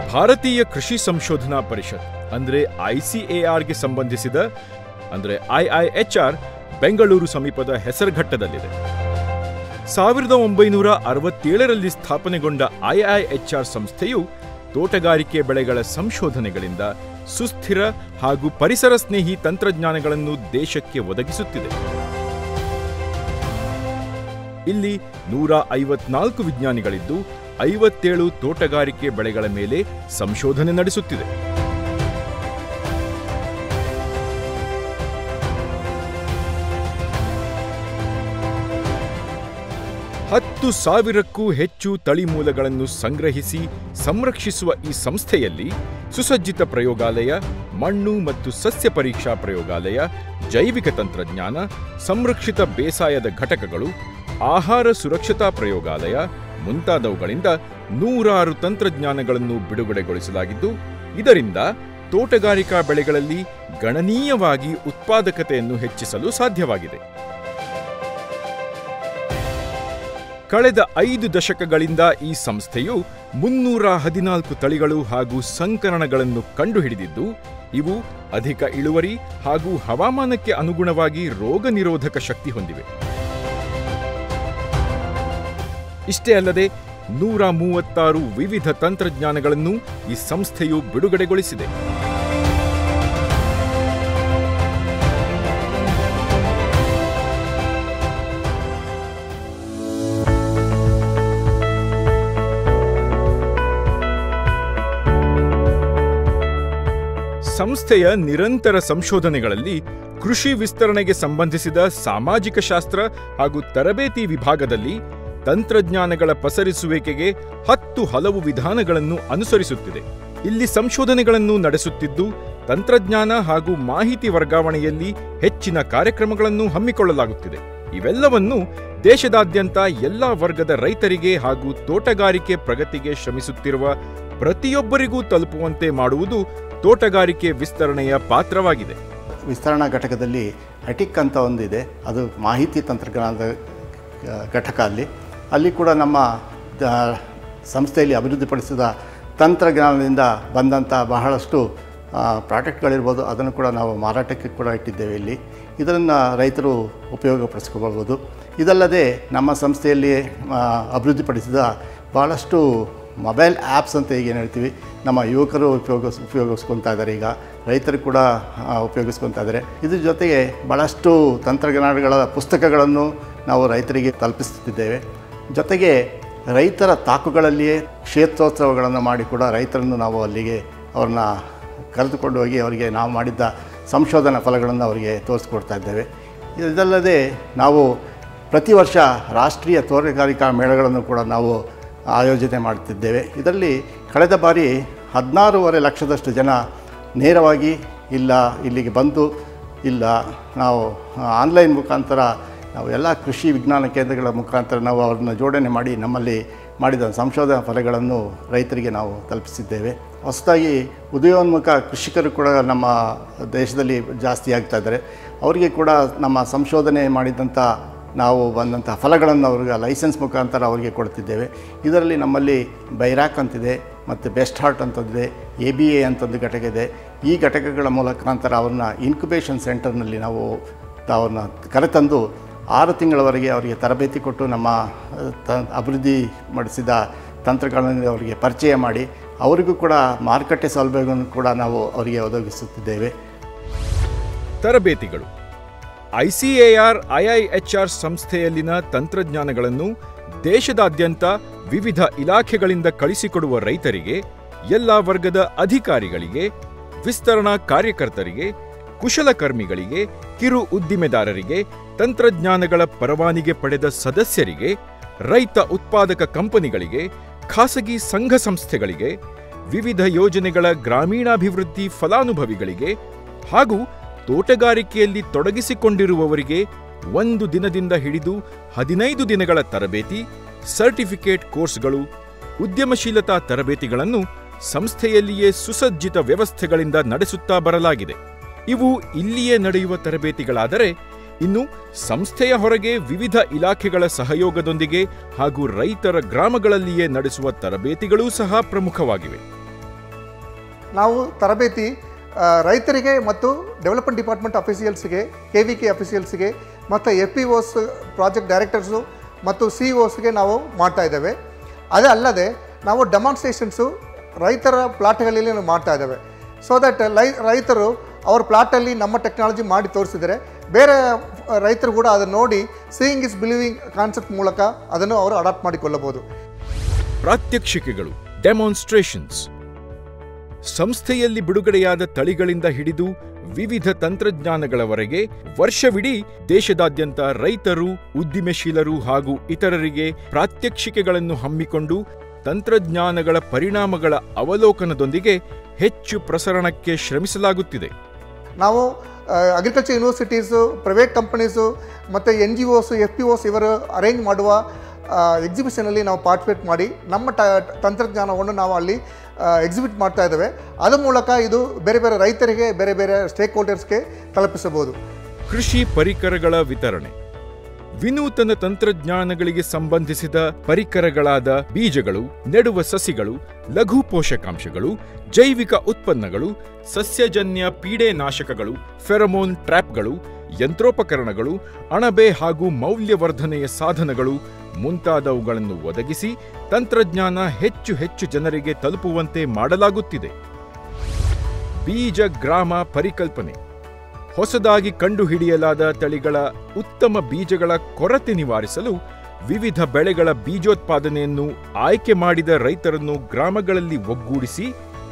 ಭಾರತೀಯ ಕೃಷಿ ಸಂಶೋಧನಾ ಪರಿಷತ್ ಅಂದ್ರೆ ಐಸಿಎಆರ್ಗೆ ಸಂಬಂಧಿಸಿದ ಅಂದ್ರೆ ಐಐಎಚ್ಆರ್ ಬೆಂಗಳೂರು ಸಮೀಪದ ಹೆಸರುಘಟ್ಟದಲ್ಲಿದೆ ಸಾವಿರದ ಒಂಬೈನೂರ ಅರವತ್ತೇಳರಲ್ಲಿ ಸ್ಥಾಪನೆಗೊಂಡ ಐಐಎಚ್ಆರ್ ಸಂಸ್ಥೆಯು ತೋಟಗಾರಿಕೆ ಬೆಳೆಗಳ ಸಂಶೋಧನೆಗಳಿಂದ ಸುಸ್ಥಿರ ಹಾಗೂ ಪರಿಸರ ಸ್ನೇಹಿ ತಂತ್ರಜ್ಞಾನಗಳನ್ನು ದೇಶಕ್ಕೆ ಒದಗಿಸುತ್ತಿದೆ ಇಲ್ಲಿ ನೂರ ಐವತ್ನಾಲ್ಕು ವಿಜ್ಞಾನಿಗಳಿದ್ದು ಐವತ್ತೇಳು ತೋಟಗಾರಿಕೆ ಬೆಳೆಗಳ ಮೇಲೆ ಸಂಶೋಧನೆ ನಡೆಸುತ್ತಿದೆ ಹತ್ತು ಸಾವಿರಕ್ಕೂ ಹೆಚ್ಚು ತಳಿಮೂಲಗಳನ್ನು ಸಂಗ್ರಹಿಸಿ ಸಂರಕ್ಷಿಸುವ ಈ ಸಂಸ್ಥೆಯಲ್ಲಿ ಸುಸಜ್ಜಿತ ಪ್ರಯೋಗಾಲಯ ಮಣ್ಣು ಮತ್ತು ಸಸ್ಯ ಪರೀಕ್ಷಾ ಪ್ರಯೋಗಾಲಯ ಜೈವಿಕ ತಂತ್ರಜ್ಞಾನ ಸಂರಕ್ಷಿತ ಬೇಸಾಯದ ಘಟಕಗಳು ಆಹಾರ ಸುರಕ್ಷತಾ ಪ್ರಯೋಗಾಲಯ ಮುಂತಾದವುಗಳಿಂದ ನೂರಾರು ತಂತ್ರಜ್ಞಾನಗಳನ್ನು ಬಿಡುಗಡೆಗೊಳಿಸಲಾಗಿದ್ದು ಇದರಿಂದ ತೋಟಗಾರಿಕಾ ಬೆಳೆಗಳಲ್ಲಿ ಗಣನೀಯವಾಗಿ ಉತ್ಪಾದಕತೆಯನ್ನು ಹೆಚ್ಚಿಸಲು ಸಾಧ್ಯವಾಗಿದೆ ಕಳೆದ ಐದು ದಶಕಗಳಿಂದ ಈ ಸಂಸ್ಥೆಯು ಮುನ್ನೂರ ಹದಿನಾಲ್ಕು ತಳಿಗಳು ಹಾಗೂ ಸಂಕರಣಗಳನ್ನು ಕಂಡುಹಿಡಿದಿದ್ದು ಇವು ಅಧಿಕ ಇಳುವರಿ ಹಾಗೂ ಹವಾಮಾನಕ್ಕೆ ಅನುಗುಣವಾಗಿ ರೋಗ ನಿರೋಧಕ ಶಕ್ತಿ ಹೊಂದಿವೆ ಇಷ್ಟೇ ಅಲ್ಲದೆ ನೂರ ಮೂವತ್ತಾರು ವಿವಿಧ ತಂತ್ರಜ್ಞಾನಗಳನ್ನು ಈ ಸಂಸ್ಥೆಯು ಬಿಡುಗಡೆಗೊಳಿಸಿದೆ ಸಂಸ್ಥೆಯ ನಿರಂತರ ಸಂಶೋಧನೆಗಳಲ್ಲಿ ಕೃಷಿ ವಿಸ್ತರಣೆಗೆ ಸಂಬಂಧಿಸಿದ ಸಾಮಾಜಿಕ ಶಾಸ್ತ್ರ ಹಾಗೂ ತರಬೇತಿ ವಿಭಾಗದಲ್ಲಿ ತಂತ್ರಜ್ಞಾನಗಳ ಪಸರಿಸುವಿಕೆಗೆ ಹತ್ತು ಹಲವು ವಿಧಾನಗಳನ್ನು ಅನುಸರಿಸುತ್ತಿದೆ ಇಲ್ಲಿ ಸಂಶೋಧನೆಗಳನ್ನು ನಡೆಸುತ್ತಿದ್ದು ತಂತ್ರಜ್ಞಾನ ಹಾಗೂ ಮಾಹಿತಿ ವರ್ಗಾವಣೆಯಲ್ಲಿ ಹೆಚ್ಚಿನ ಕಾರ್ಯಕ್ರಮಗಳನ್ನು ಹಮ್ಮಿಕೊಳ್ಳಲಾಗುತ್ತಿದೆ ಇವೆಲ್ಲವನ್ನು ದೇಶದಾದ್ಯಂತ ಎಲ್ಲಾ ವರ್ಗದ ರೈತರಿಗೆ ಹಾಗೂ ತೋಟಗಾರಿಕೆ ಪ್ರಗತಿಗೆ ಶ್ರಮಿಸುತ್ತಿರುವ ಪ್ರತಿಯೊಬ್ಬರಿಗೂ ತಲುಪುವಂತೆ ಮಾಡುವುದು ತೋಟಗಾರಿಕೆ ವಿಸ್ತರಣೆಯ ಪಾತ್ರವಾಗಿದೆ ವಿಸ್ತರಣಾ ಘಟಕದಲ್ಲಿ ಅಟಿಕ್ ಅಂತ ಒಂದಿದೆ ಅದು ಮಾಹಿತಿ ತಂತ್ರಜ್ಞಾನದ ಆ, ಘಟಕ ಅಲ್ಲಿ ಅಲ್ಲಿ ಕೂಡ ನಮ್ಮ ಆ, ಸಂಸ್ಥೆಯಲ್ಲಿ ಅಭಿವೃದ್ಧಿಪಡಿಸಿದ ತಂತ್ರಜ್ಞಾನದಿಂದ ಬಂದಂಥ ಬಹಳಷ್ಟು ಆ, ಪ್ರಾಡಕ್ಟ್ಗಳಿರ್ಬೋದು ಅದನ್ನು ಕೂಡ ನಾವು ಮಾರಾಟಕ್ಕೆ ಕೂಡ ಇಟ್ಟಿದ್ದೇವೆ ಇಲ್ಲಿ ಇದನ್ನು ರೈತರು ಉಪಯೋಗಪಡಿಸ್ಕೋಬೋದು ಇದಲ್ಲದೆ ನಮ್ಮ ಸಂಸ್ಥೆಯಲ್ಲಿ ಆ, ಅಭಿವೃದ್ಧಿಪಡಿಸಿದ ಭಾಳಷ್ಟು ಮೊಬೈಲ್ ಆ್ಯಪ್ಸ್ ಅಂತ ಈಗ ಏನು ಹೇಳ್ತೀವಿ ನಮ್ಮ ಯುವಕರು ಉಪಯೋಗಿಸ್ ಉಪಯೋಗಿಸ್ಕೊತಾ ಇದ್ದಾರೆ ಈಗ ರೈತರು ಕೂಡ ಆ, ಉಪಯೋಗಿಸ್ಕೊತಾ ಇದ್ದಾರೆ ಇದ್ರ ಜೊತೆಗೆ ಭಾಳಷ್ಟು ತಂತ್ರಜ್ಞಾನಗಳ ಪುಸ್ತಕಗಳನ್ನು ನಾವು ರೈತರಿಗೆ ತಲುಪಿಸುತ್ತಿದ್ದೇವೆ ಜೊತೆಗೆ ರೈತರ ತಾಕುಗಳಲ್ಲಿಯೇ ಕ್ಷೇತ್ರೋತ್ಸವಗಳನ್ನು ಮಾಡಿ ಕೂಡ ರೈತರನ್ನು ನಾವು ಅಲ್ಲಿಗೆ ಅವ್ರನ್ನ ಕರೆದುಕೊಂಡು ಹೋಗಿ ಅವರಿಗೆ ನಾವು ಮಾಡಿದ್ದ ಸಂಶೋಧನಾ ಫಲಗಳನ್ನು ಅವರಿಗೆ ತೋರಿಸ್ಕೊಡ್ತಾ ಇದ್ದೇವೆ ಇದಲ್ಲದೆ ನಾವು ಪ್ರತಿ ವರ್ಷ ರಾಷ್ಟ್ರೀಯ ತೋಟಗಾರಿಕಾ ಮೇಳಗಳನ್ನು ಕೂಡ ನಾವು ಆಯೋಜನೆ ಮಾಡುತ್ತಿದ್ದೇವೆ ಇದರಲ್ಲಿ ಕಳೆದ ಬಾರಿ ಹದಿನಾರೂವರೆ ಲಕ್ಷದಷ್ಟು ಜನ ನೇರವಾಗಿ ಇಲ್ಲ ಇಲ್ಲಿಗೆ ಬಂದು ಇಲ್ಲ ನಾವು ಆನ್ಲೈನ್ ಮುಖಾಂತರ ನಾವು ಎಲ್ಲ ಕೃಷಿ ವಿಜ್ಞಾನ ಕೇಂದ್ರಗಳ ಮುಖಾಂತರ ನಾವು ಅವ್ರನ್ನ ಜೋಡಣೆ ಮಾಡಿ ನಮ್ಮಲ್ಲಿ ಮಾಡಿದ ಸಂಶೋಧನಾ ಫಲಗಳನ್ನು ರೈತರಿಗೆ ನಾವು ತಲುಪಿಸಿದ್ದೇವೆ ಹೊಸದಾಗಿ ಉದಯೋನ್ಮುಖ ಕೃಷಿಕರು ಕೂಡ ನಮ್ಮ ದೇಶದಲ್ಲಿ ಜಾಸ್ತಿ ಆಗ್ತಾ ಇದ್ದಾರೆ ಅವರಿಗೆ ಕೂಡ ನಮ್ಮ ಸಂಶೋಧನೆ ಮಾಡಿದಂಥ ನಾವು ಬಂದಂಥ ಫಲಗಳನ್ನು ಅವ್ರಿಗೆ ಲೈಸೆನ್ಸ್ ಮುಖಾಂತರ ಅವರಿಗೆ ಕೊಡ್ತಿದ್ದೇವೆ ಇದರಲ್ಲಿ ನಮ್ಮಲ್ಲಿ ಬೈರಾಕ್ ಅಂತಿದೆ ಮತ್ತು ಬೆಸ್ಟ್ ಹಾರ್ಟ್ ಅಂತಂದಿದೆ ಎ ಬಿ ಎ ಅಂತಂದು ಘಟಕ ಇದೆ ಈ ಘಟಕಗಳ ಮುಖಾಂತರ ಅವ್ರನ್ನ ಇನ್ಕ್ಯುಬೇಷನ್ ಸೆಂಟರ್ನಲ್ಲಿ ನಾವು ಅವ್ರನ್ನ ಕರೆತಂದು ಆರು ತಿಂಗಳವರೆಗೆ ಅವರಿಗೆ ತರಬೇತಿ ಕೊಟ್ಟು ನಮ್ಮ ಅಹ್, ತ ಅಭಿವೃದ್ಧಿ ಮಾಡಿಸಿದ ತಂತ್ರಗಳನ್ನು ಅವರಿಗೆ ಪರಿಚಯ ಮಾಡಿ ಅವರಿಗೂ ಕೂಡ ಮಾರುಕಟ್ಟೆ ಸೌಲಭ್ಯವನ್ನು ಕೂಡ ನಾವು ಅವರಿಗೆ ಒದಗಿಸುತ್ತಿದ್ದೇವೆ ತರಬೇತಿಗಳು ಐಸಿಎಆರ್ ಐಐಎಚ್ಆರ್ ಸಂಸ್ಥೆಯಲ್ಲಿನ ತಂತ್ರಜ್ಞಾನಗಳನ್ನು ದೇಶದಾದ್ಯಂತ ವಿವಿಧ ಇಲಾಖೆಗಳಿಂದ ಕಳಿಸಿಕೊಡುವ ರೈತರಿಗೆ ಎಲ್ಲ ವರ್ಗದ ಅಧಿಕಾರಿಗಳಿಗೆ ವಿಸ್ತರಣಾ ಕಾರ್ಯಕರ್ತರಿಗೆ ಕುಶಲಕರ್ಮಿಗಳಿಗೆ ಕಿರು ಉದ್ದಿಮೆದಾರರಿಗೆ ತಂತ್ರಜ್ಞಾನಗಳ ಪರವಾನಿಗೆ ಪಡೆದ ಸದಸ್ಯರಿಗೆ ರೈತ ಉತ್ಪಾದಕ ಕಂಪನಿಗಳಿಗೆ ಖಾಸಗಿ ಸಂಘ ಸಂಸ್ಥೆಗಳಿಗೆ ವಿವಿಧ ಯೋಜನೆಗಳ ಗ್ರಾಮೀಣಾಭಿವೃದ್ಧಿ ಫಲಾನುಭವಿಗಳಿಗೆ ಹಾಗೂ ತೋಟಗಾರಿಕೆಯಲ್ಲಿ ತೊಡಗಿಸಿಕೊಂಡಿರುವವರಿಗೆ ಒಂದು ದಿನದಿಂದ ಹಿಡಿದು ಹದಿನೈದು ದಿನಗಳ ತರಬೇತಿ ಸರ್ಟಿಫಿಕೇಟ್ ಕೋರ್ಸ್ಗಳು ಉದ್ಯಮಶೀಲತಾ ತರಬೇತಿಗಳನ್ನು ಸಂಸ್ಥೆಯಲ್ಲಿಯೇ ಸುಸಜ್ಜಿತ ವ್ಯವಸ್ಥೆಗಳಿಂದ ನಡೆಸುತ್ತಾ ಬರಲಾಗಿದೆ ಇವು ಇಲ್ಲಿಯೇ ನಡೆಯುವ ತರಬೇತಿಗಳಾದರೆ ಇನ್ನು ಸಂಸ್ಥೆಯ ಹೊರಗೆ ವಿವಿಧ ಇಲಾಖೆಗಳ ಸಹಯೋಗದೊಂದಿಗೆ ಹಾಗೂ ರೈತರ ಗ್ರಾಮಗಳಲ್ಲಿಯೇ ನಡೆಸುವ ತರಬೇತಿಗಳೂ ಸಹ ಪ್ರಮುಖವಾಗಿವೆ ನಾವು ತರಬೇತಿ ಆ, ರೈತರಿಗೆ ಮತ್ತು ಡೆವಲಪ್ಮೆಂಟ್ ಡಿಪಾರ್ಟ್ಮೆಂಟ್ ಅಫಿಷಿಯಲ್ಸ್ಗೆ ಕೆ ವಿ ಕೆ ಅಫಿಷಿಯಲ್ಸ್ಗೆ ಮತ್ತು F P Os project directors ಮತ್ತು ಸಿ ಓಸ್ಗೆ ನಾವು ಮಾಡ್ತಾ ಇದ್ದೇವೆ ಅದೇ ಅಲ್ಲದೆ ನಾವು ಡೆಮಾನ್ಸ್ಟ್ರೇಷನ್ಸು ರೈತರ ಪ್ಲಾಟ್ಗಳಲ್ಲಿ ನಾವು ಮಾಡ್ತಾ ಇದ್ದೇವೆ ಸೊ ದಟ್ ಲೈ ರೈತರು ಅವ್ರ ಪ್ಲಾಟಲ್ಲಿ ನಮ್ಮ ಟೆಕ್ನಾಲಜಿ ಮಾಡಿ ತೋರಿಸಿದರೆ ಬೇರೆ ರೈತರು ಕೂಡ ಅದನ್ನು ನೋಡಿ ಸೀಯಿಂಗ್ ಇಸ್ ಬಿಲೀವಿಂಗ್ ಕಾನ್ಸೆಪ್ಟ್ ಮೂಲಕ ಅದನ್ನು ಅವರು ಅಡಾಪ್ಟ್ ಮಾಡಿಕೊಳ್ಳಬಹುದು ಪ್ರಾತ್ಯಕ್ಷಿಕೆಗಳು ಡೆಮಾನ್ಸ್ಟ್ರೇಷನ್ಸ್ ಸಂಸ್ಥೆಯಲ್ಲಿ ಬಿಡುಗಡೆಯಾದ ತಳಿಗಳಿಂದ ಹಿಡಿದು ವಿವಿಧ ತಂತ್ರಜ್ಞಾನಗಳವರೆಗೆ ವರ್ಷವಿಡೀ ದೇಶದಾದ್ಯಂತ ರೈತರು ಉದ್ದಿಮೆಶೀಲರು ಹಾಗೂ ಇತರರಿಗೆ ಪ್ರಾತ್ಯಕ್ಷಿಕೆಗಳನ್ನು ಹಮ್ಮಿಕೊಂಡು ತಂತ್ರಜ್ಞಾನಗಳ ಪರಿಣಾಮಗಳ ಅವಲೋಕನದೊಂದಿಗೆ ಹೆಚ್ಚು ಪ್ರಸರಣಕ್ಕೆ ಶ್ರಮಿಸಲಾಗುತ್ತಿದೆ ನಾವು ಅಗ್ರಿಕಲ್ಚರ್ ಯೂನಿವರ್ಸಿಟೀಸು ಪ್ರೈವೇಟ್ ಕಂಪನೀಸು ಮತ್ತು N G Os F P Os ಇವರು ಅರೇಂಜ್ ಮಾಡುವ ಎಕ್ಸಿಬಿಷನಲ್ಲಿ ನಾವು ಪಾರ್ಟಿಸಿಪೇಟ್ ಮಾಡಿ ನಮ್ಮ ಟ ತಂತ್ರಜ್ಞಾನವನ್ನು ನಾವು ಅಲ್ಲಿ ಎಕ್ಸಿಬಿಟ್ ಮಾಡ್ತಾ ಇದ್ದೇವೆ ಅದ್ರ ಮೂಲಕ ಇದು ಬೇರೆ ಬೇರೆ ರೈತರಿಗೆ ಬೇರೆ ಬೇರೆ ಸ್ಟೇಕ್ ಹೋಲ್ಡರ್ಸ್ಗೆ ತಲುಪಿಸಬಹುದು ಕೃಷಿ ಪರಿಕರಗಳ ವಿತರಣೆ ವಿನೂತನ ತಂತ್ರಜ್ಞಾನಗಳಿಗೆ ಸಂಬಂಧಿಸಿದ ಪರಿಕರಗಳಾದ ಬೀಜಗಳು ನೆಡುವ ಸಸಿಗಳು ಲಘು ಪೋಷಕಾಂಶಗಳು ಜೈವಿಕ ಉತ್ಪನ್ನಗಳು ಸಸ್ಯಜನ್ಯ ಪೀಡೆನಾಶಕಗಳು ಫೆರಮೋನ್ ಟ್ರ್ಯಾಪ್ಗಳು ಯಂತ್ರೋಪಕರಣಗಳು ಅಣಬೆ ಹಾಗೂ ಮೌಲ್ಯವರ್ಧನೆಯ ಸಾಧನಗಳು ಮುಂತಾದವುಗಳನ್ನು ಒದಗಿಸಿ ತಂತ್ರಜ್ಞಾನ ಹೆಚ್ಚು ಹೆಚ್ಚು ಜನರಿಗೆ ತಲುಪುವಂತೆ ಮಾಡಲಾಗುತ್ತಿದೆ ಬೀಜ ಗ್ರಾಮ ಪರಿಕಲ್ಪನೆ ಹೊಸದಾಗಿ ಕಂಡುಹಿಡಿಯಲಾದ ತಳಿಗಳ ಉತ್ತಮ ಬೀಜಗಳ ಕೊರತೆ ನಿವಾರಿಸಲು ವಿವಿಧ ಬೆಳೆಗಳ ಬೀಜೋತ್ಪಾದನೆಯನ್ನು ಆಯ್ಕೆ ಮಾಡಿದ ರೈತರನ್ನು ಗ್ರಾಮಗಳಲ್ಲಿ ಒಗ್ಗೂಡಿಸಿ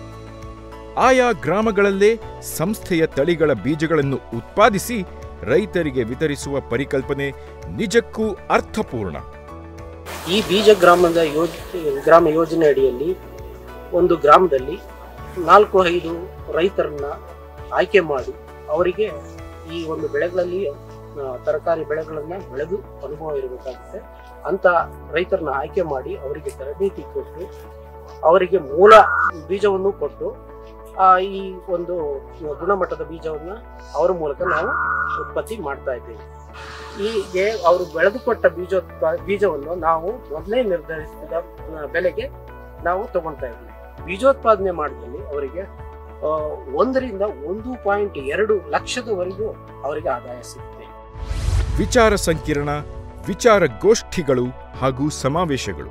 ಆಯಾ ಗ್ರಾಮಗಳಲ್ಲೇ ಸಂಸ್ಥೆಯ ತಳಿಗಳ ಬೀಜಗಳನ್ನು ಉತ್ಪಾದಿಸಿ ರೈತರಿಗೆ ವಿತರಿಸುವ ಪರಿಕಲ್ಪನೆ ನಿಜಕ್ಕೂ ಅರ್ಥಪೂರ್ಣ ಈ ಬೀಜ ಗ್ರಾಮದ ಯೋಜ ಗ್ರಾಮ ಯೋಜನೆ ಅಡಿಯಲ್ಲಿ ಒಂದು ಗ್ರಾಮದಲ್ಲಿ ನಾಲ್ಕು ಐದು ರೈತರನ್ನ ಆಯ್ಕೆ ಮಾಡಿ ಅವರಿಗೆ ಈ ಒಂದು ಬೆಳೆಗಳಲ್ಲಿ ಆ, ತರಕಾರಿ ಬೆಳೆಗಳನ್ನ ಬೆಳೆದು ಅನುಭವ ಇರಬೇಕಾಗುತ್ತೆ ಅಂತ ರೈತರನ್ನ ಆಯ್ಕೆ ಮಾಡಿ ಅವರಿಗೆ ತರಬೇತಿ ಕೊಟ್ಟು ಅವರಿಗೆ ಮೂಲ ಬೀಜವನ್ನು ಕೊಟ್ಟು ಆ, ಈ ಒಂದು ಗುಣಮಟ್ಟದ ಬೀಜವನ್ನ ಅವರ ಮೂಲಕ ನಾವು ಉತ್ಪತ್ತಿ ಮಾಡ್ತಾ ಇದ್ದೇವೆ ಹೀಗೆ ಅವರು ಬೆಳೆದುಕೊಟ್ಟ ಬೀಜೋತ್ಪ ಬೀಜವನ್ನು ನಾವು ಮೊದಲೇ ನಿರ್ಧರಿಸಿದ ಆ, ಬೆಲೆಗೆ ನಾವು ತಗೊಳ್ತಾ ಇದ್ದೀವಿ ಬೀಜೋತ್ಪಾದನೆ ಮಾಡಿದಲ್ಲಿ ಅವರಿಗೆ ಆ, ಒಂದರಿಂದ ಒಂದು ಪಾಯಿಂಟ್ ಎರಡು ಲಕ್ಷದವರೆಗೂ ಅವರಿಗೆ ಆದಾಯ ಸಿಗುತ್ತೆ ವಿಚಾರ ಸಂಕಿರಣ ವಿಚಾರ ಗೋಷ್ಠಿಗಳು ಹಾಗೂ ಸಮಾವೇಶಗಳು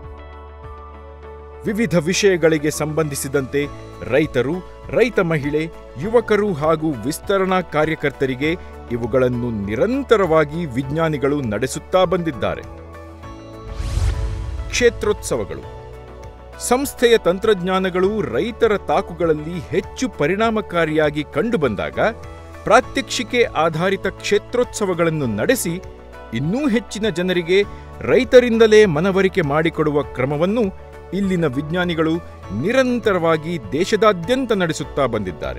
ವಿವಿಧ ವಿಷಯಗಳಿಗೆ ಸಂಬಂಧಿಸಿದಂತೆ ರೈತರು ರೈತ ಮಹಿಳೆ ಯುವಕರು ಹಾಗೂ ವಿಸ್ತರಣಾ ಕಾರ್ಯಕರ್ತರಿಗೆ ಇವುಗಳನ್ನು ನಿರಂತರವಾಗಿ ವಿಜ್ಞಾನಿಗಳು ನಡೆಸುತ್ತಾ ಬಂದಿದ್ದಾರೆ ಕ್ಷೇತ್ರೋತ್ಸವಗಳು ಸಂಸ್ಥೆಯ ತಂತ್ರಜ್ಞಾನಗಳು ರೈತರ ತಾಕುಗಳಲ್ಲಿ ಹೆಚ್ಚು ಪರಿಣಾಮಕಾರಿಯಾಗಿ ಕಂಡುಬಂದಾಗ ಪ್ರಾತ್ಯಕ್ಷಿಕೆ ಆಧಾರಿತ ಕ್ಷೇತ್ರೋತ್ಸವಗಳನ್ನು ನಡೆಸಿ ಇನ್ನೂ ಹೆಚ್ಚಿನ ಜನರಿಗೆ ರೈತರಿಂದಲೇ ಮನವರಿಕೆ ಮಾಡಿಕೊಡುವ ಕ್ರಮವನ್ನು ಇಲ್ಲಿನ ವಿಜ್ಞಾನಿಗಳು ನಿರಂತರವಾಗಿ ದೇಶದಾದ್ಯಂತ ನಡೆಸುತ್ತಾ ಬಂದಿದ್ದಾರೆ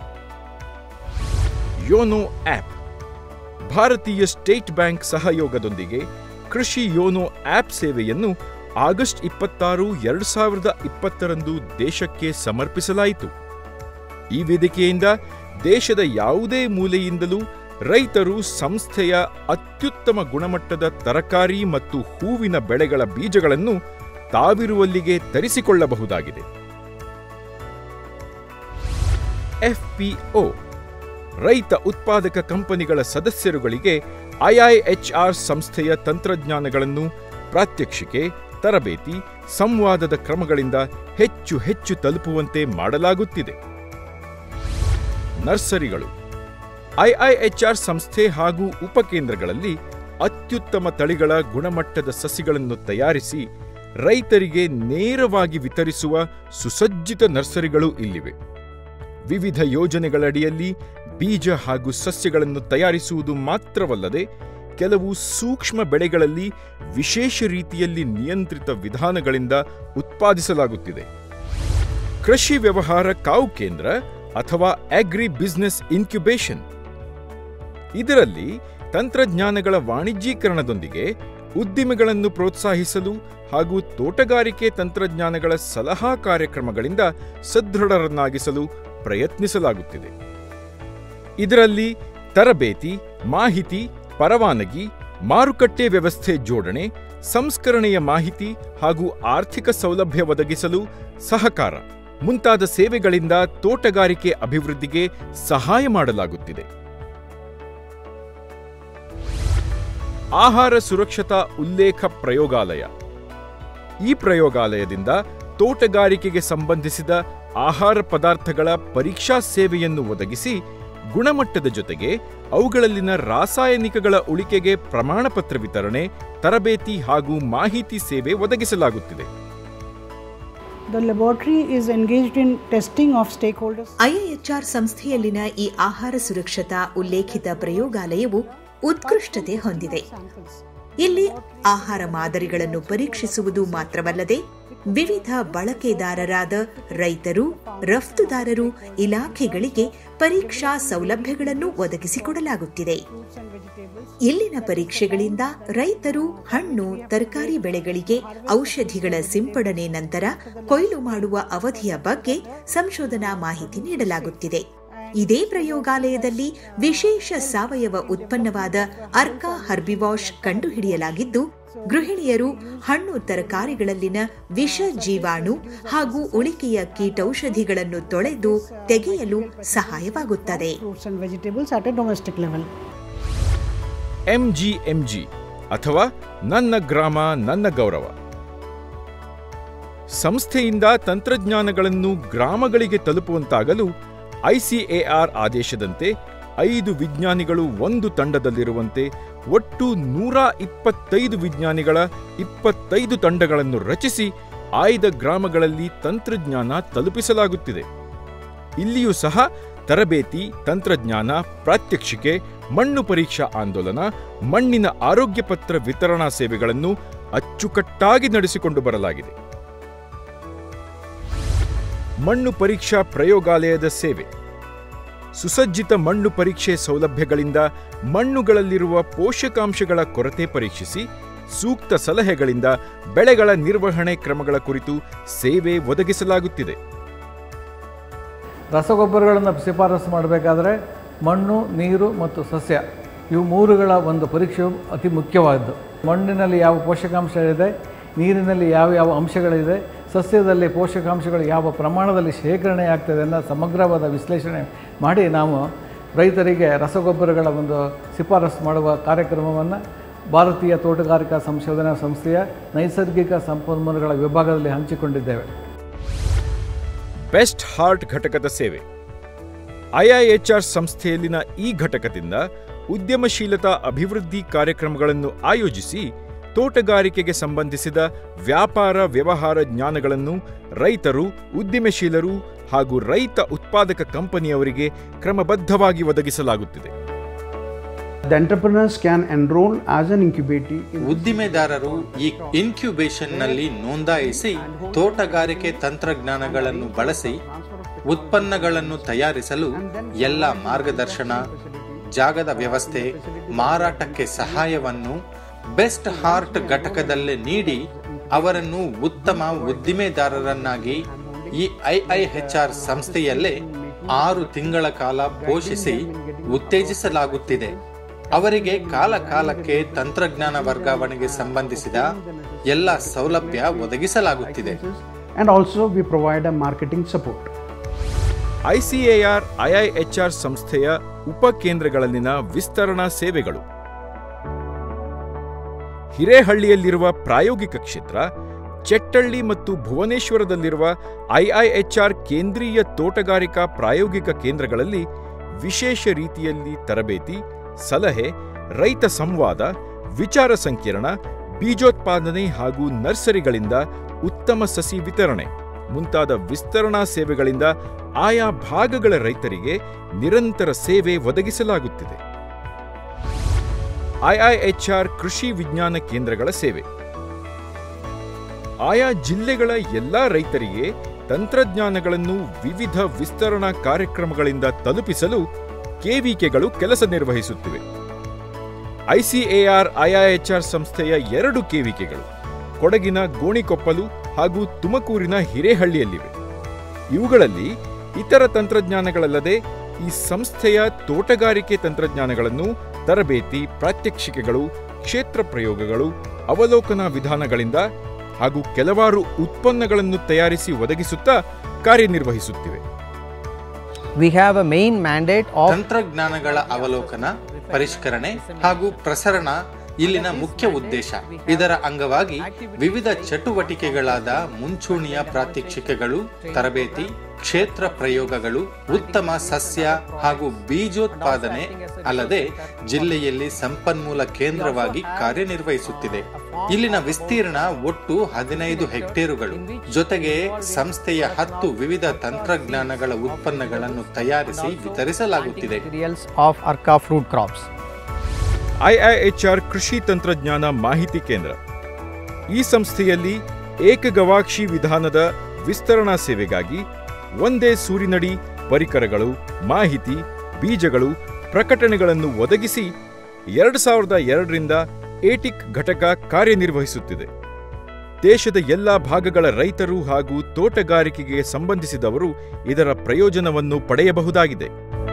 ಯೋನೋ ಆಪ್ ಭಾರತೀಯ ಸ್ಟೇಟ್ ಬ್ಯಾಂಕ್ ಸಹಯೋಗದೊಂದಿಗೆ ಕೃಷಿ ಯೋನೋ ಆಪ್ ಸೇವೆಯನ್ನು ಆಗಸ್ಟ್ ಇಪ್ಪತ್ತಾರು ಎರಡು ಸಾವಿರದ ಇಪ್ಪತ್ತರಂದು ದೇಶಕ್ಕೆ ಸಮರ್ಪಿಸಲಾಯಿತು ಈ ವೇದಿಕೆಯಿಂದ ದೇಶದ ಯಾವುದೇ ಮೂಲೆಯಿಂದಲೂ ರೈತರು ಸಂಸ್ಥೆಯ ಅತ್ಯುತ್ತಮ ಗುಣಮಟ್ಟದ ತರಕಾರಿ ಮತ್ತು ಹೂವಿನ ಬೆಳೆಗಳ ಬೀಜಗಳನ್ನು ತಾವಿರುವಲ್ಲಿಗೆ ತರಿಸಿಕೊಳ್ಳಬಹುದಾಗಿದೆ ಎಫ್ಪಿಒ ರೈತ ಉತ್ಪಾದಕ ಕಂಪನಿಗಳ ಸದಸ್ಯರುಗಳಿಗೆ ಐಐಎಚ್ಆರ್ ಸಂಸ್ಥೆಯ ತಂತ್ರಜ್ಞಾನಗಳನ್ನು ಪ್ರಾತ್ಯಕ್ಷಿಕೆ ತರಬೇತಿ ಸಂವಾದದ ಕ್ರಮಗಳಿಂದ ಹೆಚ್ಚು ಹೆಚ್ಚು ತಲುಪುವಂತೆ ಮಾಡಲಾಗುತ್ತಿದೆ ನರ್ಸರಿಗಳು ಐಐಎಚ್ಆರ್ ಸಂಸ್ಥೆ ಹಾಗೂ ಉಪಕೇಂದ್ರಗಳಲ್ಲಿ ಅತ್ಯುತ್ತಮ ತಳಿಗಳ ಗುಣಮಟ್ಟದ ಸಸಿಗಳನ್ನು ತಯಾರಿಸಿ ರೈತರಿಗೆ ನೇರವಾಗಿ ವಿತರಿಸುವ ಸುಸಜ್ಜಿತ ನರ್ಸರಿಗಳು ಇಲ್ಲಿವೆ ವಿವಿಧ ಯೋಜನೆಗಳಡಿಯಲ್ಲಿ ಬೀಜ ಹಾಗೂ ಸಸ್ಯಗಳನ್ನು ತಯಾರಿಸುವುದು ಮಾತ್ರವಲ್ಲದೆ ಕೆಲವು ಸೂಕ್ಷ್ಮ ಬೆಳೆಗಳಲ್ಲಿ ವಿಶೇಷ ರೀತಿಯಲ್ಲಿ ನಿಯಂತ್ರಿತ ವಿಧಾನಗಳಿಂದ ಉತ್ಪಾದಿಸಲಾಗುತ್ತಿದೆ ಕೃಷಿ ವ್ಯವಹಾರ ಕಾವು ಕೇಂದ್ರ ಅಥವಾ ಅಗ್ರಿ ಬಿಸಿನೆಸ್ ಇನ್ಕ್ಯುಬೇಷನ್ ಇದರಲ್ಲಿ ತಂತ್ರಜ್ಞಾನಗಳ ವಾಣಿಜ್ಯೀಕರಣದೊಂದಿಗೆ ಉದ್ದಿಮೆಗಳನ್ನು ಪ್ರೋತ್ಸಾಹಿಸಲು ಹಾಗೂ ತೋಟಗಾರಿಕೆ ತಂತ್ರಜ್ಞಾನಗಳ ಸಲಹಾ ಕಾರ್ಯಕ್ರಮಗಳಿಂದ ಸದೃಢರನ್ನಾಗಿಸಲು ಪ್ರಯತ್ನಿಸಲಾಗುತ್ತಿದೆ ಇದರಲ್ಲಿ ತರಬೇತಿ ಮಾಹಿತಿ ಪರವಾನಗಿ ಮಾರುಕಟ್ಟೆ ವ್ಯವಸ್ಥೆ ಜೋಡಣೆ ಸಂಸ್ಕರಣೆಯ ಮಾಹಿತಿ ಹಾಗೂ ಆರ್ಥಿಕ ಸೌಲಭ್ಯ ಒದಗಿಸಲು ಸಹಕಾರ ಮುಂತಾದ ಸೇವೆಗಳಿಂದ ತೋಟಗಾರಿಕೆ ಅಭಿವೃದ್ಧಿಗೆ ಸಹಾಯ ಮಾಡಲಾಗುತ್ತಿದೆ ಆಹಾರ ಸುರಕ್ಷತಾ ಉಲ್ಲೇಖ ಪ್ರಯೋಗಾಲಯ ಈ ಪ್ರಯೋಗಾಲಯದಿಂದ ತೋಟಗಾರಿಕೆಗೆ ಸಂಬಂಧಿಸಿದ ಆಹಾರ ಪದಾರ್ಥಗಳ ಪರೀಕ್ಷಾ ಸೇವೆಯನ್ನು ಒದಗಿಸಿ ಗುಣಮಟ್ಟದ ಜೊತೆಗೆ ಅವುಗಳಲ್ಲಿನ ರಾಸಾಯನಿಕಗಳ ಉಳಿಕೆಗೆ ಪ್ರಮಾಣಪತ್ರ ವಿತರಣೆ ತರಬೇತಿ ಹಾಗೂ ಮಾಹಿತಿ ಸೇವೆ ಒದಗಿಸಲಾಗುತ್ತಿದೆ The laboratory is engaged in testing of stakeholders. IIHR ಸಂಸ್ಥೆಯಲ್ಲಿನ ಈ ಆಹಾರ ಸುರಕ್ಷತಾ ಉಲ್ಲೇಖಿತ ಪ್ರಯೋಗಾಲಯವು ಉತ್ಕೃಷ್ಟತೆ ಹೊಂದಿದೆ ಇಲ್ಲಿ ಆಹಾರ ಮಾದರಿಗಳನ್ನು ಪರೀಕ್ಷಿಸುವುದು ಮಾತ್ರವಲ್ಲದೆ ವಿವಿಧ ಬಳಕೆದಾರರಾದ ರೈತರು ರಫ್ತುದಾರರು ಇಲಾಖೆಗಳಿಗೆ ಪರೀಕ್ಷಾ ಸೌಲಭ್ಯಗಳನ್ನು ಒದಗಿಸಿಕೊಡಲಾಗುತ್ತಿದೆ ಇಲ್ಲಿನ ಪರೀಕ್ಷೆಗಳಿಂದ ರೈತರು ಹಣ್ಣು ತರಕಾರಿ ಬೆಳೆಗಳಿಗೆ ಔಷಧಿಗಳ ಸಿಂಪಡಣೆ ನಂತರ ಕೊಯ್ಲು ಮಾಡುವ ಅವಧಿಯ ಬಗ್ಗೆ ಸಂಶೋಧನಾ ಮಾಹಿತಿ ನೀಡಲಾಗುತ್ತಿದೆ ಇದೇ ಪ್ರಯೋಗಾಲಯದಲ್ಲಿ ವಿಶೇಷ ಸಾವಯವ ಉತ್ಪನ್ನವಾದ ಅರ್ಕಾ ಹರ್ಬಿವಾಶ್ ಕಂಡುಹಿಡಿಯಲಾಗಿದ್ದು ಗೃಹಿಣಿಯರು ಹಣ್ಣು ತರಕಾರಿಗಳಲ್ಲಿನ ವಿಷ ಜೀವಾಣು ಹಾಗೂ ಉಳಿಕೆಯ ಕೀಟೌಷಧಿಗಳನ್ನು ತೊಳೆದು ತೆಗೆಯಲು ಸಹಾಯವಾಗುತ್ತದೆ Fruits and vegetables at a domestic level. ಎಂಜಿಎಂಜಿ ಅಥವಾ ನನ್ನ ಗ್ರಾಮ ನನ್ನ ಗೌರವ ಸಂಸ್ಥೆಯಿಂದ ತಂತ್ರಜ್ಞಾನಗಳನ್ನು ಗ್ರಾಮಗಳಿಗೆ ತಲುಪುವಂತಾಗಲು ಐಸಿಎಆರ್ ಆದೇಶದಂತೆ ಐದು ವಿಜ್ಞಾನಿಗಳು ಒಂದು ತಂಡದಲ್ಲಿರುವಂತೆ ಒಟ್ಟು ನೂರ ಇಪ್ಪತ್ತೈದು ವಿಜ್ಞಾನಿಗಳ ಇಪ್ಪತ್ತೈದು ತಂಡಗಳನ್ನು ರಚಿಸಿ ಆಯ್ದ ಗ್ರಾಮಗಳಲ್ಲಿ ತಂತ್ರಜ್ಞಾನ ತಲುಪಿಸಲಾಗುತ್ತಿದೆ ಇಲ್ಲಿಯೂ ಸಹ ತರಬೇತಿ ತಂತ್ರಜ್ಞಾನ ಪ್ರಾತ್ಯಕ್ಷಿಕೆ ಮಣ್ಣು ಪರೀಕ್ಷಾ ಆಂದೋಲನ ಮಣ್ಣಿನ ಆರೋಗ್ಯ ಪತ್ರ ವಿತರಣಾ ಸೇವೆಗಳನ್ನು ಅಚ್ಚುಕಟ್ಟಾಗಿ ನಡೆಸಿಕೊಂಡು ಬರಲಾಗಿದೆ ಮಣ್ಣು ಪರೀಕ್ಷಾ ಪ್ರಯೋಗಾಲಯದ ಸೇವೆ ಸುಸಜ್ಜಿತ ಮಣ್ಣು ಪರೀಕ್ಷೆ ಸೌಲಭ್ಯಗಳಿಂದ ಮಣ್ಣುಗಳಲ್ಲಿರುವ ಪೋಷಕಾಂಶಗಳ ಕೊರತೆ ಪರೀಕ್ಷಿಸಿ ಸೂಕ್ತ ಸಲಹೆಗಳಿಂದ ಬೆಳೆಗಳ ನಿರ್ವಹಣೆ ಕ್ರಮಗಳ ಕುರಿತು ಸೇವೆ ಒದಗಿಸಲಾಗುತ್ತಿದೆ ರಸಗೊಬ್ಬರಗಳನ್ನು ಶಿಫಾರಸು ಮಾಡಬೇಕಾದ್ರೆ ಮಣ್ಣು ನೀರು ಮತ್ತು ಸಸ್ಯ ಇವು ಮೂರುಗಳ ಒಂದು ಪರೀಕ್ಷೆಯು ಅತಿ ಮುಖ್ಯವಾದ್ದು ಮಣ್ಣಿನಲ್ಲಿ ಯಾವ ಪೋಷಕಾಂಶ ಇದೆ ನೀರಿನಲ್ಲಿ ಯಾವ ಯಾವ ಅಂಶಗಳಿದೆ ಸಸ್ಯದಲ್ಲಿ ಪೋಷಕಾಂಶಗಳು ಯಾವ ಪ್ರಮಾಣದಲ್ಲಿ ಶೇಖರಣೆ ಆಗ್ತದೆ ಅನ್ನೋ ಸಮಗ್ರವಾದ ವಿಶ್ಲೇಷಣೆ ಮಾಡಿ ನಾವು ರೈತರಿಗೆ ರಸಗೊಬ್ಬರಗಳ ಒಂದು ಶಿಫಾರಸು ಮಾಡುವ ಕಾರ್ಯಕ್ರಮವನ್ನು ಭಾರತೀಯ ತೋಟಗಾರಿಕಾ ಸಂಶೋಧನಾ ಸಂಸ್ಥೆಯ ನೈಸರ್ಗಿಕ ಸಂಪನ್ಮೂಲಗಳ ವಿಭಾಗದಲ್ಲಿ ಹಂಚಿಕೊಂಡಿದ್ದೇವೆ ಬೆಸ್ಟ್ ಹಾರ್ಟ್ ಘಟಕದ ಸೇವೆ ಐಐಎಚ್ಆರ್ ಸಂಸ್ಥೆಯಲ್ಲಿನ ಈ ಘಟಕದಿಂದ ಉದ್ಯಮಶೀಲತಾ ಅಭಿವೃದ್ಧಿ ಕಾರ್ಯಕ್ರಮಗಳನ್ನು ಆಯೋಜಿಸಿ ತೋಟಗಾರಿಕೆಗೆ ಸಂಬಂಧಿಸಿದ ವ್ಯಾಪಾರ ವ್ಯವಹಾರ ಜ್ಞಾನಗಳನ್ನು ರೈತರು ಉದ್ಯಮಶೀಲರು ಹಾಗೂ ರೈತ ಉತ್ಪಾದಕ ಕಂಪನಿಯವರಿಗೆ ಕ್ರಮಬದ್ಧವಾಗಿ ಒದಗಿಸಲಾಗುತ್ತಿದೆ The entrepreneurs can enroll as an incubator in ಉದ್ದಿಮೆದಾರರು ಈ ಇನ್ಕ್ಯುಬೇಷನ್ ನಲ್ಲಿ ನೋಂದಾಯಿಸಿ ತೋಟಗಾರಿಕೆ ತಂತ್ರಜ್ಞಾನಗಳನ್ನು ಬಳಸಿ ಉತ್ಪನ್ನಗಳನ್ನು ತಯಾರಿಸಲು ಎಲ್ಲ ಮಾರ್ಗದರ್ಶನ ಜಾಗದ ವ್ಯವಸ್ಥೆ ಮಾರಾಟಕ್ಕೆ ಸಹಾಯವನ್ನು ಬೆಸ್ಟ್ ಹಾರ್ಟ್ ಘಟಕದಲ್ಲೇ ನೀಡಿ ಅವರನ್ನು ಉತ್ತಮ ಉದ್ದಿಮೆದಾರರನ್ನಾಗಿ ಈ ಐಐಎಚ್ಆರ್ ಸಂಸ್ಥೆಯಲ್ಲೇ ಆರು ತಿಂಗಳ ಕಾಲ ಪೋಷಿಸಿ ಉತ್ತೇಜಿಸಲಾಗುತ್ತಿದೆ ಅವರಿಗೆ ಕಾಲ ಕಾಲಕ್ಕೆ ತಂತ್ರಜ್ಞಾನ ವರ್ಗಾವಣೆಗೆ ಸಂಬಂಧಿಸಿದ ಎಲ್ಲ ಸೌಲಭ್ಯ ಒದಗಿಸಲಾಗುತ್ತಿದೆ and also we provide a marketing support. ICAR IIHR ಸಂಸ್ಥೆಯ ಉಪಕೇಂದ್ರಗಳಲ್ಲಿನ ವಿಸ್ತರಣಾ ಸೇವೆಗಳು ಹಿರೇಹಳ್ಳಿಯಲ್ಲಿರುವ ಪ್ರಾಯೋಗಿಕ ಕ್ಷೇತ್ರ ಚೆಟ್ಟಳ್ಳಿ ಮತ್ತು ಭುವನೇಶ್ವರದಲ್ಲಿರುವ ಐಐಎಚ್ಆರ್ ಕೇಂದ್ರೀಯ ತೋಟಗಾರಿಕಾ ಪ್ರಾಯೋಗಿಕ ಕೇಂದ್ರಗಳಲ್ಲಿ ವಿಶೇಷ ರೀತಿಯಲ್ಲಿ ತರಬೇತಿ ಸಲಹೆ ರೈತ ಸಂವಾದ ವಿಚಾರ ಸಂಕಿರಣ ಬೀಜೋತ್ಪಾದನೆ ಹಾಗೂ ನರ್ಸರಿಗಳಿಂದ ಉತ್ತಮ ಸಸಿ ವಿತರಣೆ ಮುಂತಾದ ವಿಸ್ತರಣಾ ಸೇವೆಗಳಿಂದ ಆಯಾ ಭಾಗಗಳ ರೈತರಿಗೆ ನಿರಂತರ ಸೇವೆ ಒದಗಿಸಲಾಗುತ್ತಿದೆ ಐಐಎಚ್ಆರ್ ಕೃಷಿ ವಿಜ್ಞಾನ ಕೇಂದ್ರಗಳ ಸೇವೆ ಆಯಾ ಜಿಲ್ಲೆಗಳ ಎಲ್ಲಾ ರೈತರಿಗೆ ತಂತ್ರಜ್ಞಾನಗಳನ್ನು ವಿವಿಧ ವಿಸ್ತರಣಾ ಕಾರ್ಯಕ್ರಮಗಳಿಂದ ತಲುಪಿಸಲು ಕೆವಿಕೆಗಳು ಕೆಲಸ ನಿರ್ವಹಿಸುತ್ತಿವೆ ಐಸಿಎಆರ್ ಐಐಎಚ್ಆರ್ ಸಂಸ್ಥೆಯ ಎರಡು ಕೆವಿಕೆಗಳು ಕೊಡಗಿನ ಗೋಣಿಕೊಪ್ಪಲು ಹಾಗೂ ತುಮಕೂರಿನ ಹಿರೇಹಳ್ಳಿಯಲ್ಲಿವೆ ಇವುಗಳಲ್ಲಿ ಇತರ ತಂತ್ರಜ್ಞಾನಗಳಲ್ಲದೆ ಈ ಸಂಸ್ಥೆಯ ತೋಟಗಾರಿಕೆ ತಂತ್ರಜ್ಞಾನಗಳನ್ನು ತರಬೇತಿ ಪ್ರಾತ್ಯಕ್ಷಿಕೆಗಳು ಕ್ಷೇತ್ರ ಪ್ರಯೋಗಗಳು ಅವಲೋಕನ ವಿಧಾನಗಳಿಂದ ಹಾಗೂ ಕೆಲವಾರು ಉತ್ಪನ್ನಗಳನ್ನು ತಯಾರಿಸಿ ಒದಗಿಸುತ್ತಾ ಕಾರ್ಯನಿರ್ವಹಿಸುತ್ತಿವೆ We have a main mandate of ತಂತ್ರಜ್ಞಾನಗಳ ಅವಲೋಕನ ಪರಿಷ್ಕರಣೆ ಹಾಗೂ ಪ್ರಸರಣ ಇಲ್ಲಿನ ಮುಖ್ಯ ಉದ್ದೇಶ ಇದರ ಅಂಗವಾಗಿ ವಿವಿಧ ಚಟುವಟಿಕೆಗಳಾದ ಮುಂಚೂಣಿಯ ಪ್ರಾತ್ಯಕ್ಷಿಕೆಗಳು ತರಬೇತಿ ಕ್ಷೇತ್ರ ಪ್ರಯೋಗಗಳು ಉತ್ತಮ ಸಸ್ಯ ಹಾಗೂ ಬೀಜೋತ್ಪಾದನೆ ಅಲ್ಲದೆ ಜಿಲ್ಲೆಯಲ್ಲಿ ಸಂಪನ್ಮೂಲ ಕೇಂದ್ರವಾಗಿ ಕಾರ್ಯನಿರ್ವಹಿಸುತ್ತಿದೆ ಇಲ್ಲಿನ ವಿಸ್ತೀರ್ಣ ಒಟ್ಟು ಹದಿನೈದು ಹೆಕ್ಟೇರುಗಳು ಜೊತೆಗೆ ಸಂಸ್ಥೆಯ ಹತ್ತು ವಿವಿಧ ತಂತ್ರಜ್ಞಾನಗಳ ಉತ್ಪನ್ನಗಳನ್ನು ತಯಾರಿಸಿ ವಿತರಿಸಲಾಗುತ್ತಿದೆ materials of Arca fruit crops. IIHR ಕೃಷಿ ತಂತ್ರಜ್ಞಾನ ಮಾಹಿತಿ ಕೇಂದ್ರ ಈ ಸಂಸ್ಥೆಯಲ್ಲಿ ಏಕಗವಾಕ್ಷಿ ವಿಧಾನದ ವಿಸ್ತರಣಾ ಸೇವೆಗಾಗಿ ಒಂದೇ ಸೂರಿನಡಿ ಪರಿಕರಗಳು ಮಾಹಿತಿ ಬೀಜಗಳು ಪ್ರಕಟಣೆಗಳನ್ನು ಒದಗಿಸಿ ಎರಡು ಸಾವಿರದ ಎರಡರಿಂದ ಏಟಿಕ್ ಘಟಕ ಕಾರ್ಯನಿರ್ವಹಿಸುತ್ತಿದೆ ದೇಶದ ಎಲ್ಲ ಭಾಗಗಳ ರೈತರು ಹಾಗೂ ತೋಟಗಾರಿಕೆಗೆ ಸಂಬಂಧಿಸಿದವರು ಇದರ ಪ್ರಯೋಜನವನ್ನು ಪಡೆಯಬಹುದಾಗಿದೆ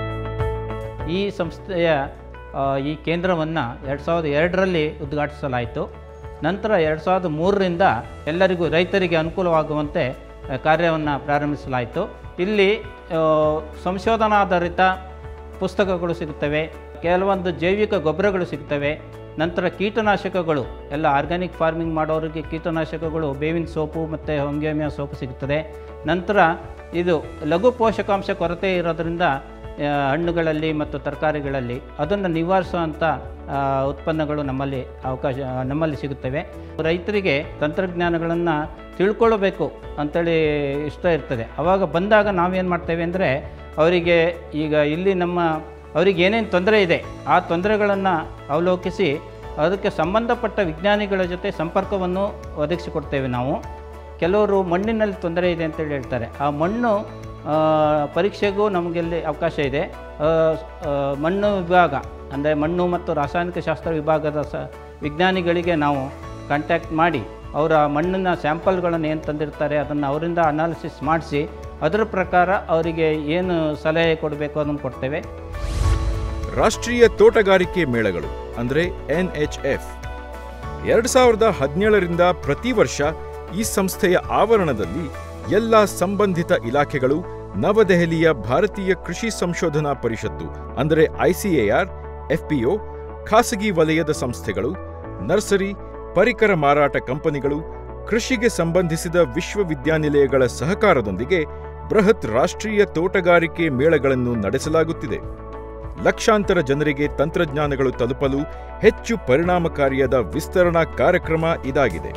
ಈ ಸಂಸ್ಥೆಯ ಆ, ಈ ಕೇಂದ್ರವನ್ನು ಎರಡು ಸಾವಿರದ ಎರಡರಲ್ಲಿ ಉದ್ಘಾಟಿಸಲಾಯಿತು ನಂತರ ಎರಡು ಸಾವಿರದ ಮೂರರಿಂದ ಎಲ್ಲರಿಗೂ ರೈತರಿಗೆ ಅನುಕೂಲವಾಗುವಂತೆ ಕಾರ್ಯವನ್ನು ಪ್ರಾರಂಭಿಸಲಾಯಿತು ಇಲ್ಲಿ ಆ, ಸಂಶೋಧನಾಧಾರಿತ ಪುಸ್ತಕಗಳು ಸಿಗುತ್ತವೆ ಕೆಲವೊಂದು ಜೈವಿಕ ಗೊಬ್ಬರಗಳು ಸಿಗ್ತವೆ ನಂತರ ಕೀಟನಾಶಕಗಳು ಎಲ್ಲ ಆರ್ಗ್ಯಾನಿಕ್ ಫಾರ್ಮಿಂಗ್ ಮಾಡೋರಿಗೆ ಕೀಟನಾಶಕಗಳು ಬೇವಿನ ಸೋಪು ಮತ್ತು ಹೊಂಗೆಮಿಯ ಸೋಪು ಸಿಗುತ್ತದೆ ನಂತರ ಇದು ಲಘು ಪೋಷಕಾಂಶ ಕೊರತೆ ಇರೋದರಿಂದ ಆ, ಹಣ್ಣುಗಳಲ್ಲಿ ಮತ್ತು ತರಕಾರಿಗಳಲ್ಲಿ ಅದನ್ನು ನಿವಾರಿಸುವಂಥ ಆ, ಉತ್ಪನ್ನಗಳು ನಮ್ಮಲ್ಲಿ ಅವಕಾಶ ನಮ್ಮಲ್ಲಿ ಸಿಗುತ್ತವೆ ರೈತರಿಗೆ ತಂತ್ರಜ್ಞಾನಗಳನ್ನು ತಿಳ್ಕೊಳ್ಳಬೇಕು ಅಂತೇಳಿ ಇಷ್ಟ ಇರ್ತದೆ ಆವಾಗ ಬಂದಾಗ ನಾವೇನು ಮಾಡ್ತೇವೆ ಅಂದರೆ ಅವರಿಗೆ ಈಗ ಇಲ್ಲಿ ನಮ್ಮ ಅವರಿಗೆ ಏನೇನು ತೊಂದರೆ ಇದೆ ಆ ತೊಂದರೆಗಳನ್ನು ಅವಲೋಕಿಸಿ ಅದಕ್ಕೆ ಸಂಬಂಧಪಟ್ಟ ವಿಜ್ಞಾನಿಗಳ ಜೊತೆ ಸಂಪರ್ಕವನ್ನು ಒದಗಿಸಿಕೊಡ್ತೇವೆ ನಾವು ಕೆಲವರು ಮಣ್ಣಿನಲ್ಲಿ ತೊಂದರೆ ಇದೆ ಅಂತೇಳಿ ಹೇಳ್ತಾರೆ ಆ ಮಣ್ಣು ಆ, ಪರೀಕ್ಷೆಗೂ ನಮಗೆಲ್ಲಿ ಅವಕಾಶ ಇದೆ ಆ, ಆ, ಮಣ್ಣು ವಿಭಾಗ ಅಂದರೆ ಮಣ್ಣು ಮತ್ತು ರಾಸಾಯನಿಕ ಶಾಸ್ತ್ರ ವಿಭಾಗದ ಸ ವಿಜ್ಞಾನಿಗಳಿಗೆ ನಾವು ಕಾಂಟ್ಯಾಕ್ಟ್ ಮಾಡಿ ಅವರ ಮಣ್ಣಿನ ಸ್ಯಾಂಪಲ್ಗಳನ್ನು ಏನು ತಂದಿರ್ತಾರೆ ಅದನ್ನು ಅವರಿಂದ ಅನಾಲಿಸಿಸ್ ಮಾಡಿಸಿ ಅದರ ಪ್ರಕಾರ ಅವರಿಗೆ ಏನು ಸಲಹೆ ಕೊಡಬೇಕು ಅದನ್ನು ಕೊಡ್ತೇವೆ ರಾಷ್ಟ್ರೀಯ ತೋಟಗಾರಿಕೆ ಮೇಳಗಳು ಅಂದರೆ ಎನ್ಎಚ್ಎಫ್ ಎರಡು ಸಾವಿರದ ಹದಿನೇಳರಿಂದ ಪ್ರತಿ ವರ್ಷ ಈ ಸಂಸ್ಥೆಯ ಆವರಣದಲ್ಲಿ ಎಲ್ಲ ಸಂಬಂಧಿತ ಇಲಾಖೆಗಳು ನವದೆಹಲಿಯ ಭಾರತೀಯ ಕೃಷಿ ಸಂಶೋಧನಾ ಪರಿಷತ್ತು ಅಂದರೆ ಐಸಿಎಆರ್ ಎಫ್ಪಿಒ ಖಾಸಗಿ ವಲಯದ ಸಂಸ್ಥೆಗಳು ನರ್ಸರಿ ಪರಿಕರ ಮಾರಾಟ ಕಂಪನಿಗಳು ಕೃಷಿಗೆ ಸಂಬಂಧಿಸಿದ ವಿಶ್ವವಿದ್ಯಾನಿಲಯಗಳ ಸಹಕಾರದೊಂದಿಗೆ ಬೃಹತ್ ರಾಷ್ಟ್ರೀಯ ತೋಟಗಾರಿಕೆ ಮೇಳಗಳನ್ನು ನಡೆಸಲಾಗುತ್ತಿದೆ ಲಕ್ಷಾಂತರ ಜನರಿಗೆ ತಂತ್ರಜ್ಞಾನಗಳು ತಲುಪಲು ಹೆಚ್ಚು ಪರಿಣಾಮಕಾರಿಯಾದ ವಿಸ್ತರಣಾ ಕಾರ್ಯಕ್ರಮ ಇದಾಗಿದೆ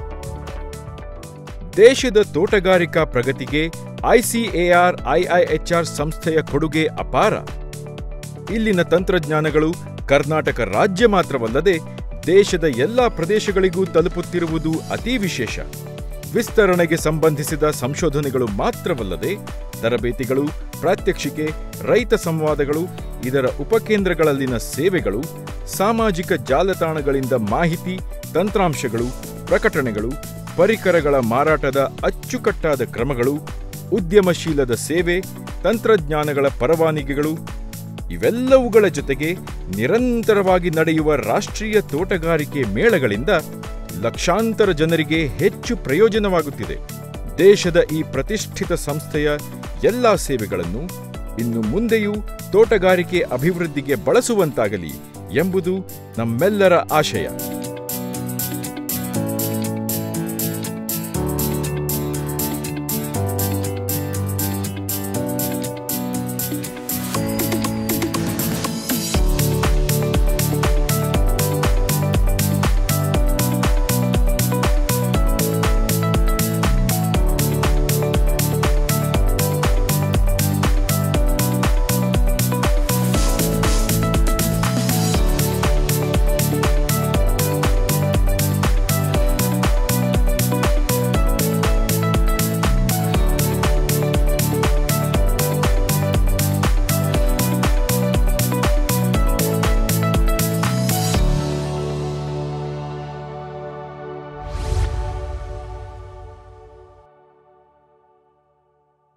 ದೇಶದ ತೋಟಗಾರಿಕಾ ಪ್ರಗತಿಗೆ ಐಸಿಎಆರ್ ಐಐಎಚ್ಆರ್ ಸಂಸ್ಥೆಯ ಕೊಡುಗೆ ಅಪಾರ ಇಲ್ಲಿನ ತಂತ್ರಜ್ಞಾನಗಳು ಕರ್ನಾಟಕ ರಾಜ್ಯ ಮಾತ್ರವಲ್ಲದೆ ದೇಶದ ಎಲ್ಲಾ ಪ್ರದೇಶಗಳಿಗೂ ತಲುಪುತ್ತಿರುವುದು ಅತಿ ವಿಶೇಷ ವಿಸ್ತರಣೆಗೆ ಸಂಬಂಧಿಸಿದ ಸಂಶೋಧನೆಗಳು ಮಾತ್ರವಲ್ಲದೆ ತರಬೇತಿಗಳು ಪ್ರಾತ್ಯಕ್ಷಿಕೆ ರೈತ ಸಂವಾದಗಳು ಇದರ ಉಪಕೇಂದ್ರಗಳಲ್ಲಿನ ಸೇವೆಗಳು ಸಾಮಾಜಿಕ ಜಾಲತಾಣಗಳಿಂದ ಮಾಹಿತಿ ತಂತ್ರಾಂಶಗಳು ಪ್ರಕಟಣೆಗಳು ಪರಿಕರಗಳ ಮಾರಾಟದ ಅಚ್ಚುಕಟ್ಟಾದ ಕ್ರಮಗಳು ಉದ್ಯಮಶೀಲದ ಸೇವೆ ತಂತ್ರಜ್ಞಾನಗಳ ಪರವಾನಗಿಗಳು ಇವೆಲ್ಲವುಗಳ ಜೊತೆಗೆ ನಿರಂತರವಾಗಿ ನಡೆಯುವ ರಾಷ್ಟ್ರೀಯ ತೋಟಗಾರಿಕೆ ಮೇಳಗಳಿಂದ ಲಕ್ಷಾಂತರ ಜನರಿಗೆ ಹೆಚ್ಚು ಪ್ರಯೋಜನವಾಗುತ್ತಿದೆ ದೇಶದ ಈ ಪ್ರತಿಷ್ಠಿತ ಸಂಸ್ಥೆಯ ಎಲ್ಲಾ ಸೇವೆಗಳನ್ನು ಇನ್ನು ಮುಂದೆಯೂ ತೋಟಗಾರಿಕೆ ಅಭಿವೃದ್ಧಿಗೆ ಬಳಸುವಂತಾಗಲಿ ಎಂಬುದು ನಮ್ಮೆಲ್ಲರ ಆಶಯ